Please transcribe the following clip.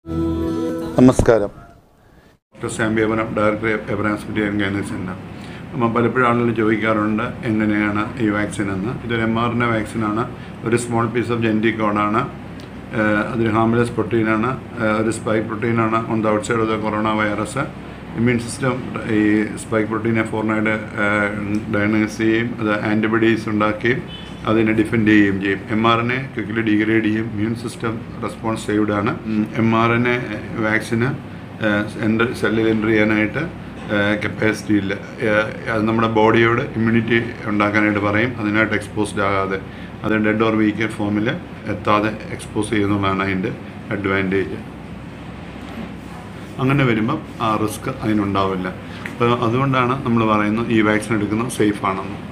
നമസ്കാരം ഡോക്ടർ സാമ്പിയപനം ഡയറക്ടർ എബ്രാം ഹോസ്പിറ്റൽ ക്യാൻസർ സെൻ്റർ അപ്പം പലപ്പോഴും ആളുകൾ ചോദിക്കാറുണ്ട് എങ്ങനെയാണ് ഈ വാക്സിൻ എന്ന് ഇതൊരു എം ആർ എൻ എ വാക്സിനാണ് ഒരു സ്മോൾ പീസ് ഓഫ് ജെനറ്റിക് കോഡാണ് അതൊരു ഹാംലെസ് പ്രോട്ടീനാണ് ഒരു സ്പൈക്ക് പ്രോട്ടീനാണ് on the outside of the corona virus immune system ഈ സ്പൈക്ക് പ്രോട്ടീനെ ഫോറിനായിട്ട് ഡയഗ്നോസ് ചെയ്യുകയും അത് ആൻറ്റിബോഡീസ് ഉണ്ടാക്കുകയും അതിനെ ഡിഫെൻഡ് ചെയ്യുകയും ചെയ്യും M R N A quickly degrade ചെയ്യും ഇമ്മ്യൂൺ സിസ്റ്റം റെസ്പോൺസ് സേവ്ഡ് ആണ് എം ആർ എൻ എ വാക്സിന് എൻ്റെ സെല്ലിൽ എൻ്റർ ചെയ്യാനായിട്ട് കപ്പാസിറ്റി ഇല്ല ഏഹ് അത് നമ്മുടെ ബോഡിയോട് ഇമ്മ്യൂണിറ്റി ഉണ്ടാക്കാനായിട്ട് പറയും അതിനായിട്ട് എക്സ്പോസ്ഡ് ആകാതെ അത് ഡെഡ് ഓർ വീക്ക് ഫോമിൽ എത്താതെ എക്സ്പോസ് ചെയ്യുന്നതാണ് അതിൻ്റെ അഡ്വാൻറ്റേജ് അങ്ങനെ വരുമ്പം ആ റിസ്ക് അതിനുണ്ടാവില്ല അപ്പോൾ അതുകൊണ്ടാണ് നമ്മൾ പറയുന്നത് ഈ വാക്സിൻ എടുക്കുന്നത് സേഫ് ആണെന്ന്